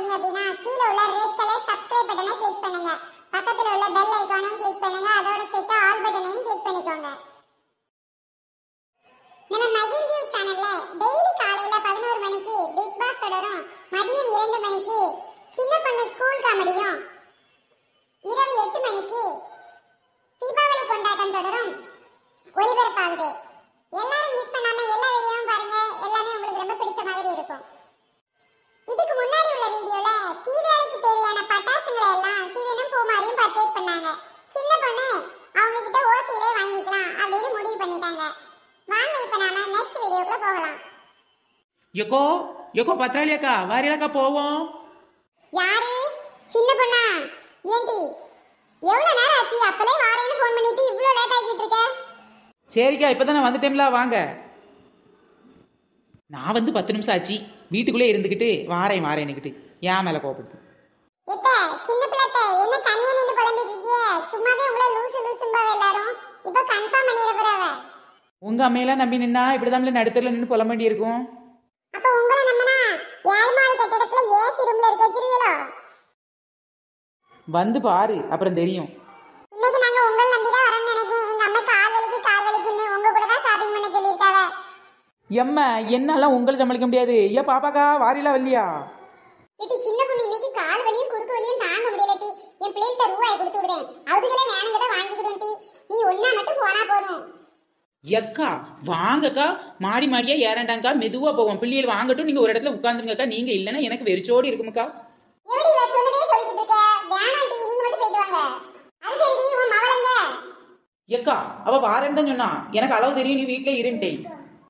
பாத்தீங்க அப்படின்னா கீழே உள்ள ரெட் கலர் சப்ஸ்கிரைப் பட்டனை கிளிக் பண்ணுங்க பக்கத்துல உள்ள பெல் ஐகானையும் கிளிக் பண்ணுங்க அதோட சேர்த்து ஆல் பட்டனையும் கிளிக் பண்ணிக்கோங்க நம்ம மகிம் வியூ சேனல்ல டெய்லி காலையில பதினோரு மணிக்கு பிக் பாஸ் தொடரும் மதியம் இரண்டு மணிக்கு சின்ன பொண்ணு ஸ்கூல் காமெடியும் இரவு எட்டு மணிக்கு தீபாவளி கொண்டாட்டம் தொடரும் ஒளிபரப்பாகுது எல்லாரும் மிஸ் பண்ணாம எல்லா வீடியோவும் பாருங்க எல்லாமே உங்களுக்கு ரொம்ப பிடிச்ச மாதிரி இருக்கும் இதுக்கு முன்னாடி உள்ள வீடியோல தீபாவளிக்கு தேவையான பட்டாசுங்களை எல்லாம் சிவனும் பூமாரியும் பர்ச்சேஸ் பண்ணாங்க சின்ன பொண்ணு அவங்க கிட்ட ஓசியிலே வாங்கிக்கலாம் அப்படின்னு முடிவு பண்ணிட்டாங்க வாங்க இப்ப நாம நெக்ஸ்ட் வீடியோக்குள்ள போகலாம் எக்கோ எக்கோ பத்திராளியாக்கா வாரியாக்கா போவோம் யாரு சின்ன பொண்ணா ஏண்டி எவ்வளவு நேரம் ஆச்சு அப்பலே வாரேன்னு ஃபோன் பண்ணிட்டு இவ்ளோ லேட் ஆகிட்டு இருக்க சரிக்கா இப்பதானே வந்துட்டேம்ல வாங்க நான் வந்து பத்து நிமிஷம் ஆச்சு வீட்டுக்குள்ளே இருந்துக்கிட்டு வாரேன் வாரேன்னுக்கிட்டு ஏன் மேலே கோபப்படுது எத்த சின்ன பிள்ளத்தை என்ன தனியா நின்னு புலம்பிட்டு இருக்கிய சும்மாவே உள்ள லூசு லூசும்பாவ எல்லாரும் இப்ப கன்ஃபார்ம் பண்ணிட போறவ உங்க அம்மையெல்லாம் நம்பி நின்னா இப்படிதான் நடுத்தரில் நின்று புல வேண்டி இருக்கும் அப்ப உங்களை நம்பினா ஏழு மாடி கட்டிடத்துல ஏசி ரூம்ல இருக்க வச்சிருவீங்களோ வந்து பாரு அப்புறம் தெரியும் இன்னைக்கு நாங்க உங்களை நம்பி தான் வரோம்னு நினைக்கிறேன் எங்க அம்மா கால் வலிக்கு கால் வலிக்குன்னு உங்க கூட தான் ஷாப்பிங் பண்ண சொல்லியிருக்காவ எம்ம என்னாலாம் உங்களை சமாளிக்க முடியாது ஏன் பாப்பாக்கா வாரிலா வரலையா ஏட்டி சின்ன பொண்ணு இன்னைக்கு கால் வலியும் குறுக்கு வலியும் தாங்க முடியல டி என் பிள்ளைகிட்ட ரூபாய் கொடுத்து விடுறேன் அதுகளே வேணுங்கத வாங்கிக்கிடும் டி நீ ஒன்னா மட்டும் போனா போதும் எக்கா வாங்கக்கா மாடி மாடியா ஏறண்டாங்கக்கா மெதுவா போவோம் பிள்ளைகள் வாங்கட்டும் நீங்க ஒரு இடத்துல உட்காந்துருங்கக்கா நீங்க இல்லைன்னா எனக்கு வெறிச்சோடி இருக்குமுக்கா எப்படி இவ சொன்னதே சொல்லிக்கிட்டு இருக்க வேணாம் டி நீங்க மட்டும் போயிட்டு வாங்க அது சரி டி உன் மவளங்க எக்கா அவ வாரேன்னு தான் சொன்னா எனக்கு அளவு தெரியும் நீ வீட்டுல இருந்துட்டேன்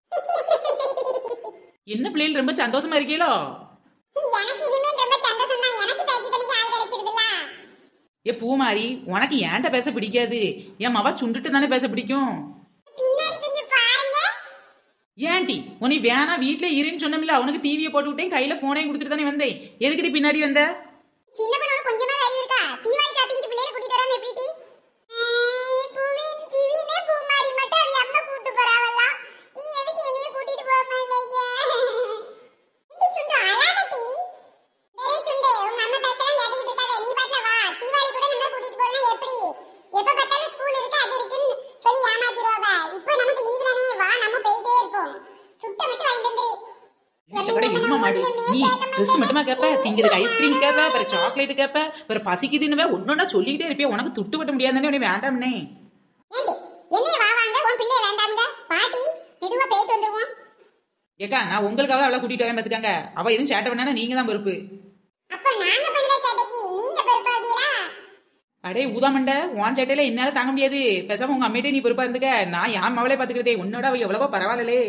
என்ன பிள்ளைகள் ரொம்ப சந்தோஷமா இருக்கீங்களோ எனக்கு இனிமேல் ரொம்ப சந்தோஷம் தான் எனக்கு பேச்சு தனிக்கு ஆள் கிடைச்சிருக்குல்ல ஏ பூமாரி உனக்கு ஏன்ட்ட பேச பிடிக்காது என் மவ சுண்டுட்டு தானே பேச பிடிக்கும் பின்னாடி கொஞ்சம் பாருங்க ஏன்டி உன்னை வேணா வீட்ல இருன்னு சொன்னமில்ல உனக்கு டிவியை போட்டு விட்டேன் கையில போனையும் கொடுத்துட்டு தானே வந்தேன் எதுக்குடி பின்னாடி வந்த சின்ன பொண்ணு கொஞ்சமா அறிவு இருக்கா தீபாவளி ஷாப்பிங்க்கு பிள்ளைய கூட்டிட்டு வராம எப்படி டி ஏய், பூவின் சிவினே பூமாரி மட்டும் அவ அம்மா கூட்டிட்டு போறாவல்ல நீ எதுக்கு என்னைய கூட்டிட்டு போக மாட்டேங்க இந்த சுண்டு அழாதடி டேய் சுண்டு உங்க அம்மா பேசலாம் கேட்டுக்கிட்டு இருக்காத நீ பாட்டுல வா தீபாவளி கூட நம்ம கூட்டிட்டு போகலாம் எப்படி எப்ப பார்த்தாலும் ஸ்கூல் இருக்கு அது இருக்குன்னு சொல்லி ஏமாத்திடுவாங்க இப்போ நமக்கு லீவ் தானே வா நம்ம போயிட்டே இருப்போம் சுட்ட மட்டும் வாங்கிட்டு வந்துரு எவ்வளவு எருமை மாடு நீ ட்ரெஸ் மட்டுமா கேப்ப திங்கிறதுக்கு ஐஸ்கிரீம் கேப்ப அப்புறம் சாக்லேட் கேப்ப அப்புறம் பசிக்குதுன்னு ஒன்னொன்னா சொல்லிக்கிட்டே இருப்பிய உனக்கு துட்டு விட்ட முடியாதுன்னு உனக்கு வேண்டாம்னே ஏண்டி என்னைய வா வாங்க உன் பிள்ளைய வேண்டாம்ங்க பாட்டி மெதுவா போயிட்டு வந்துருவோம் ஏக்கா நான் உங்களுக்காக அவளை கூட்டிட்டு வரேன் பாத்துக்காங்க அவ எதுவும் சேட்டை பண்ணா நீங்க தான் பொறுப்பு அப்ப நாங்க பண்ற சேட்டைக்கு நீங்க பொறுப்பாவீரா அடே ஊதாமண்ட உன் சேட்டையில என்னால தாங்க முடியாது பேசாம உங்க அம்மிட்டே நீ பொறுப்பா இருந்துக்க நான் என் மவளே பாத்துக்கிட்டே உன்னோட அவ எவ்வளவோ பரவாயில்லலே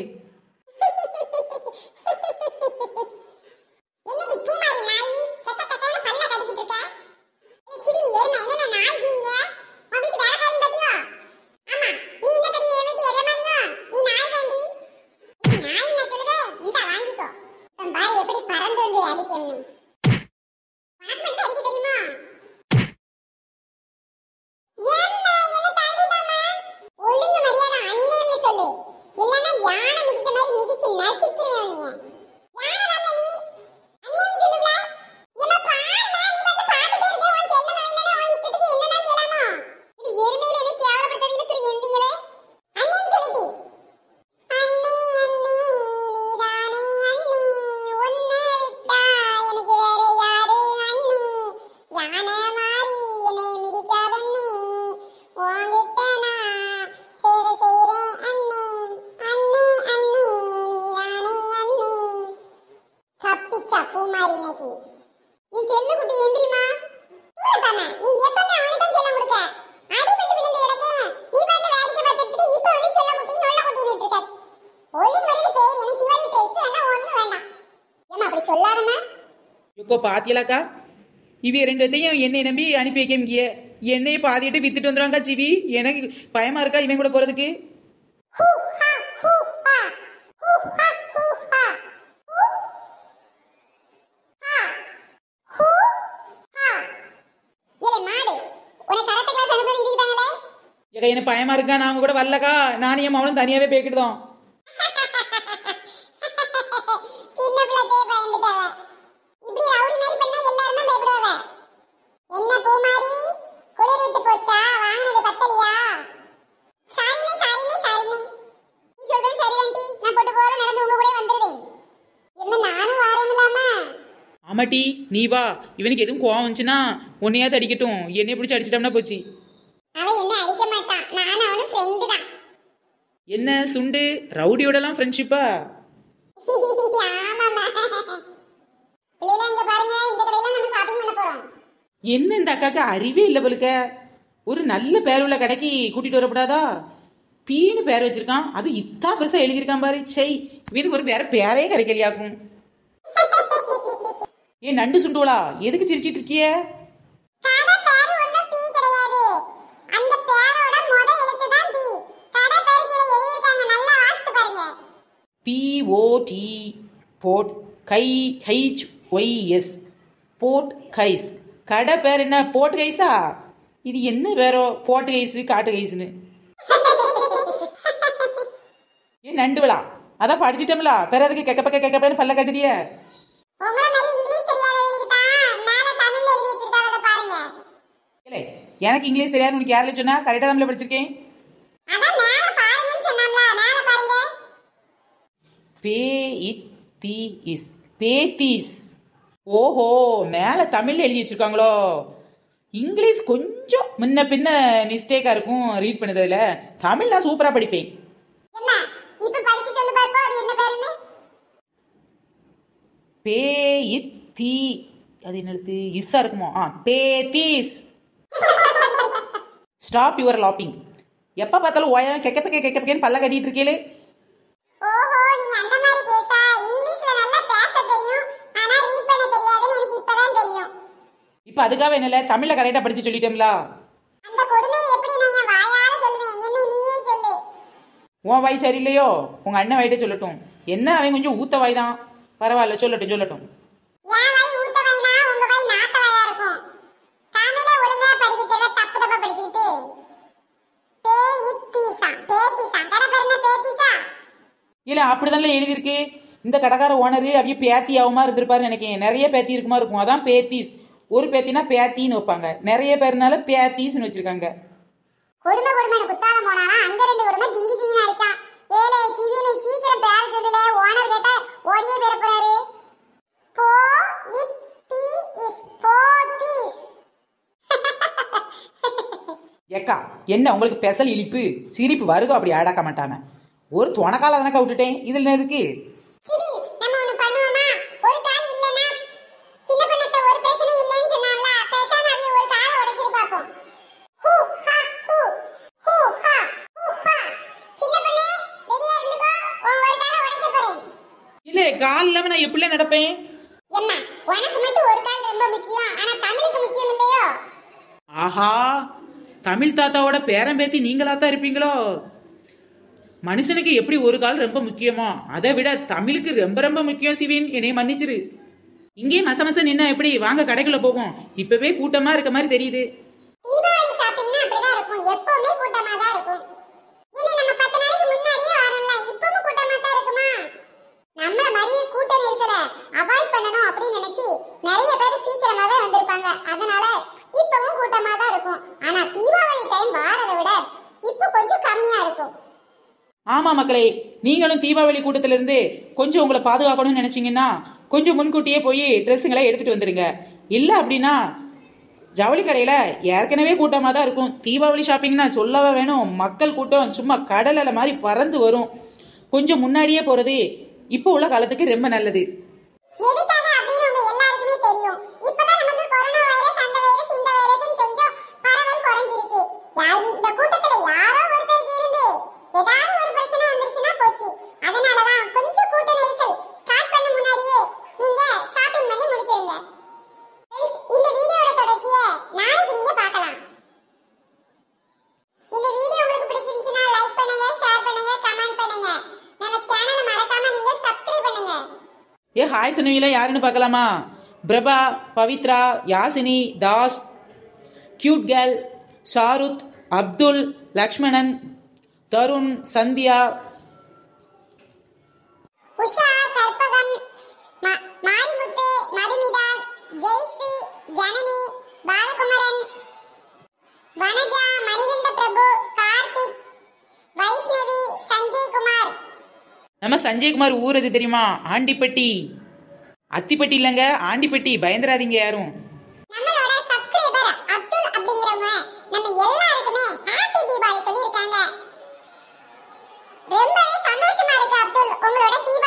என்னடி பூமாரி நாய் கெட்ட கெட்டன்னு பல்ல கடிக்கிட்டு இருக்க ஏய், சிரி எருமை என்னென்ன நாய் நீங்க உன் வீட்டு வேலைக்காரியும் பாத்தியா ஆமா நீ என்ன பெரிய என் வீட்டு எஜமானியா நீ நாய் தாண்டி நீ நாய் என்ன சொல்லுதே இந்த வாங்கிக்கோ உன் பாரு எப்படி பறந்து வந்து அடிக்கன்னு உனக்கு மட்டும் அடிக்க தெரியுமா ஏம்மா, என்னை தள்ளிடாம? ஒழுங்கு மரியாதை அண்ணேன்னு சொல்லு இல்லைன்னா யானை மிதிச்ச மாதிரி மிதிச்சு நசுக்கிடுவேன் உன்னைய. யானை தானே நீ? அண்ணேன்னு சொல்லுவல? ஏம்மா, பாரும்மா, நீ பாட்டுக்கு பார்த்துட்டே இருக்க. உன் செல்ல மகனே உன் இஷ்டத்துக்கு என்னதான் செய்யலாமோ? இது எருமையில என்னை கேவலப்படுத்தாதீன்னு சொல்லி எந்திங்களே. அண்ணேன்னு சொல்லுடி. அண்ணே, அண்ணே, நீதானே அண்ணே. உன்னை விட்டா எனக்கு வேற யாரு அண்ணே? யானை மாறி என்னை மிதிக்காதண்ணே. உன்கிட்ட நான் சேவை செய்றேன் அண்ணே. அண்ணே, அண்ணே, நீதானே அண்ணே. தப்பிச்சா பூமாரி இன்னைக்கு. என் செல்லுக்குட்டி எந்திரிம்மா. தூரட்டாம, நீ எப்பவுமே அவனுக்கு தான் செல்லம் கொடுக்க. அடிபட்டு விழுந்து கிடக்கேன். நீ பாட்டுல வேடிக்கை பார்த்துட்டு இப்ப வந்து செல்லக்குட்டி, நொல்லக்குட்டின்னு இருக்க. ஒழுங்கு மரியாதை பேர் எனக்கு தீபாவளி dress வேண்டாம், ஒண்ணும் வேண்டாம். ஏம்மா, அப்படி சொல்லாதம்மா. யக்கோ பாத்தியலாக்கா இவ ரெண்டு பேத்தையும் என்னை நம்பி அனுப்பி வைக்க முடிய என்னைய பாதிட்டு வித்துட்டு வந்துருவாங்க ஜிவி எனக்கு பயமா இருக்கா இவன் கூட போறதுக்கு ஹூ, ஹா, ஹூ, ஹா. ஹூ, ஹா, ஹூ, ஹா. ஹூ, ஹா. ஹூ, ஹா. ஏலே மாடு, உன்னை karate class அனுப்புறது இதுக்குதானே? ஏக்கா எனக்கு பயமா இருக்கா நாங்க கூட வரலக்கா நானும் என் மவனும் தனியாவே போய்க்கிட்டோம் சின்ன பிள்ளை பயந்துட்டாவ இப்படி ரவுடி மாதிரி பண்ணா என்ன பூமாரி குளிர் விட்டு போச்சா வாங்கினது பத்தலையா சாரினே சாரினே சாரினே நீ சொல்றது சரிதான் டி நான் போட்டு போல நடந்து உங்க கூட வந்துடுறேன் என்ன நானும் வாரமில்லாமா ஆமாட்டி நீ வா இவனுக்கு எதுவும் கோவம் வந்துச்சுன்னா உன்னையாவது அடிக்கட்டும் என்னைய பிடிச்சி அடிச்சிட்டோம்னா போச்சு அவன் என்ன அடிக்க மாட்டான் நானும் அவனும் ஃப்ரெண்டு தான் என்ன சுண்டு ரவுடியோடலாம் ஃப்ரெண்ட்ஷிப்பா ஆமாமா பிள்ளைல இங்க பாருங்க இந்த கடையில நம்ம ஷாப்பிங் பண்ண போறோம் என்ன இந்த அக்காக்கு அறிவே இல்லை போலுக்க ஒரு நல்ல பேர் உள்ள கடைக்கு கூட்டிட்டு வரக்கூடாதா பீனு பேர் வச்சிருக்கான் அது இத்தா பெருசா எழுதியிருக்கான் பாரு செய் இவனுக்கு ஒரு வேற பேரே கிடைக்கலையாக்கும் ஏன் நண்டு சுண்டுவலா எதுக்கு சிரிச்சிட்டு இருக்கிய கடை பேரு ஒண்ணும் பி கிடையாது அந்த பேரோட முத எழுத்து தான் பி கடை பேரு கீழே எழுதியிருக்காங்க நல்லா வாசித்து பாருங்க BOT bot guy H Y S bot guys கடை பேர் என்ன போட் கைஸா இது என்ன பேரோ போட்டு கைஸு காட்டு கைஸ்னு ஏன் நண்டு விழா அதான் படிச்சிட்டோம்ல பிற அதுக்கு கெக்க பக்க கெக்கப்பன்னு பல்ல கட்டுதிய உங்களை மாதிரி இங்கிலீஷ் தெரியாதவங்களுக்கு தான் மேல தமிழ்ல எழுதி வச்சிருக்காங்க அதை பாருங்க இல்லை எனக்கு இங்கிலீஷ் தெரியாது உனக்கு யாரில் சொன்னா கரெக்டாக தமிழில் படிச்சிருக்கேன் அதான் மேல பாருங்கன்னு சொன்னாம்ல மேல பாருங்க பே இத் தி இஸ் பேத்தீஸ் ஓஹோ மேலே தமிழில் எழுதி வச்சிருக்காங்களோ இங்கிலீஷ் கொஞ்சம் முன்ன பின்ன மிஸ்டேக்காக இருக்கும் ரீட் பண்ணதில் தமிழ் நான் சூப்பராக படிப்பேன் என்ன இப்ப படிச்சு சொல்லு பாருப்பா அது என்ன பேருன்னு பே இத் தி அது என்ன எழுத்து இஸ்ஸா இருக்குமோ ஆ பேத்தீஸ் ஸ்டாப் யுவர் லாப்பிங் எப்போ பார்த்தாலும் ஓயம் கெக்கப்பக்கே கெக்கப்பக்கேன்னு பல்ல கட்டிட்டு இருக்கீங்களே ஓஹோ நீங்க அந்த மாதிரி கேட்டா இங்கிலீஷ்ல நல்லா பேச தெரியும் ஆனா ரீட் பண்ண தெரியாதுன்னு எனக்கு இப்பதான் தெரியும் இப்போ அதுக்காக என்னல தமிழில் கரெக்டாக படித்து சொல்லிட்டோம்ல அந்த கொடுமையை எப்படி நான் என் வாயால சொல்லுவேன் என்னை நீயே சொல்லு உன் வாய் சரியில்லையோ உங்க அண்ணன் வாயிட்டே சொல்லட்டும் என்ன அவன் கொஞ்சம் ஊத்த வாய் தான் பரவாயில்ல சொல்லட்டும் சொல்லட்டும் என் வாய் ஊத்த வாய்னா உங்க வாய் நாத்த வாயா இருக்கும் தமிழ ஒழுங்கா படிக்கிறதுல தப்பு தப்பா படிச்சுக்கிட்டு பேயித்தீசா பேத்தீசா கடை பேர் என்ன பேத்தீசா இல்ல அப்படிதான்ல எழுதியிருக்கு இந்த கடைக்கார ஓனர் அப்படியே பேத்தி ஆகுமா இருந்திருப்பாரு நினைக்கிறேன் நிறைய பேத்தி இருக்குமா இருக்கும் அதான் பேத்தீஸ் ஒரு பேத்தினா பேத்தின்னு வைப்பாங்க நிறைய பேர்னால பேத்தீஸ்னு வச்சிருக்காங்க கொடுமை கொடுமை குத்தாலம் போனானா அங்க ரெண்டு கொடுமை ஜிங்கி ஜிங்கின்னு அடிச்சான் ஏலே சீவினை சீக்கிரம் பேர சொல்லல ஓனர் கேட்டா ஓடியே பேர போறாரு போ இத் தி இஸ் போத்தீஸ் ஏக்கா என்ன உங்களுக்கு பெசல் இழிப்பு சிரிப்பு வருதோ அப்படி ஆடாக்க மாட்டாங்க ஒரு துணக்கால தானக்கா விட்டுட்டேன் இதுல என்ன இருக்கு சரி நம்ம ஒண்ணு பண்ணுவோமா ஒரு கால் இல்லனா சின்ன பண்ணத்த ஒரு பிரச்சனை இல்லன்னு சொன்னால பேசாம அவிய ஒரு காலை உடைச்சிட்டு பாப்போம் ஹூ ஹா ஹூ ஹூ ஹா ஹூ ஹா சின்ன பண்ணே ரெடியா இருந்துக்கோ உன் ஒரு காலை உடைக்க போறேன் இல்ல கால் இல்லாம நான் எப்படில நடப்பேன் எம்மா உனக்கு மட்டும் ஒரு கால் ரொம்ப முக்கியம் ஆனா தமிழுக்கு முக்கியம் இல்லையோ ஆஹா தமிழ் தாத்தாவோட பேரன் பேத்தி நீங்களா தான் இருப்பீங்களோ மனுஷனுக்கு எப்படி ஒரு கால் ரொம்ப முக்கியமோ அதை விட தமிழுக்கு ரொம்ப ரொம்ப முக்கியம் சிவின் என்னைய மன்னிச்சிரு இங்கேயே மச மச நின்னா எப்படி வாங்க கடைக்குள்ள போவோம் இப்பவே கூட்டமா இருக்க மாதிரி தெரியுது தீபாவளி ஷாப்பிங்னா அப்படிதான் இருக்கும் எப்பவுமே கூட்டமா தான் இருக்கும் இனி நம்ம பத்து நாளைக்கு முன்னாடியே வரோம்ல இப்பவும் கூட்டமா தான் இருக்குமா நம்மள மாதிரியே கூட்ட நெரிசல அவாய்ட் பண்ணணும் அப்படின்னு நினைச்சு நிறைய பேர் சீக்கிரமாவே வந்திருப்பாங்க அதனால இப்பவும் கூட்டமா தான் இருக்கும் ஆனா தீபாவளி டைம் வாரதை விட இப்போ கொஞ்சம் கம்மியா இருக்கும் ஆமா மக்களே நீங்களும் தீபாவளி கூட்டத்துல இருந்து கொஞ்சம் உங்களை பாதுகாக்கணும்னு நினைச்சீங்கன்னா கொஞ்சம் முன்கூட்டியே போய் ட்ரெஸ்ஸுங்களை எடுத்துட்டு வந்துருங்க இல்ல அப்படின்னா ஜவுளி கடையில ஏற்கனவே கூட்டமா தான் இருக்கும் தீபாவளி ஷாப்பிங்னா சொல்லவா வேணும் மக்கள் கூட்டம் சும்மா கடல் அலை மாதிரி பறந்து வரும் கொஞ்சம் முன்னாடியே போறது இப்போ உள்ள காலத்துக்கு ரொம்ப நல்லது எதுக்காக அப்படின்னு உங்க எல்லாருக்குமே தெரியும் இப்பதான் நமக்கு கொரோனா வைரஸ் அந்த வைரஸ் இந்த வைரஸ்னு கொஞ்சம் பரவல் குறைஞ்சிருக்கு யா- இந்த கூட்டத்துல யாரோ ஒருத்தருக்கு இருந்து ஏதாவது ஒரு பிரச்சனை வந்துருச்சுன்னா போச்சு அதனாலதான் கொஞ்சம் கூட்ட நெரிசல் ஸ்டார்ட் பண்ண முன்னாடியே நீங்க ஷாப்பிங் பண்ணி முடிச்சிருங்க Friends, இந்த வீடியோட தொடர்ச்சியை நாளைக்கு நீங்க பார்க்கலாம் இந்த வீடியோ உங்களுக்கு பிடிச்சிருந்துச்சுன்னா லைக் பண்ணுங்க ஷேர் பண்ணுங்க கமெண்ட் பண்ணுங்க நம்ம சேனலை மறக்காம நீங்க சப்ஸ்கிரைப் பண்ணுங்க ஏ ஹாய் சொன்னவங்கள யாருன்னு பார்க்கலாமா பிரபா பவித்ரா யாசினி தாஸ் கியூட் கேர்ள் ஷாருத் அப்துல் லக்ஷ்மணன் தருண் சந்தியா உஷா கற்பகம் ம- மாரிமுத்து மதுமிதா ஜெயஸ்ரீ ஜனனி பாலகுமார் நம்ம சஞ்சய்குமார் ஊர் எது தெரியுமா ஆண்டிப்பட்டி அத்திப்பட்டி இல்லைங்க ஆண்டிப்பட்டி பயந்துராதீங்க யாரும் நம்மளோட சப்ஸ்கிரைபர் அப்துல் அப்படிங்கிறவங்க நம்ம எல்லாருக்குமே ஹாப்பி தீபாவளி சொல்லியிருக்காங்க ரொம்பவே சந்தோஷமா இருக்கு அப்துல் உங்களோட தீபாவளி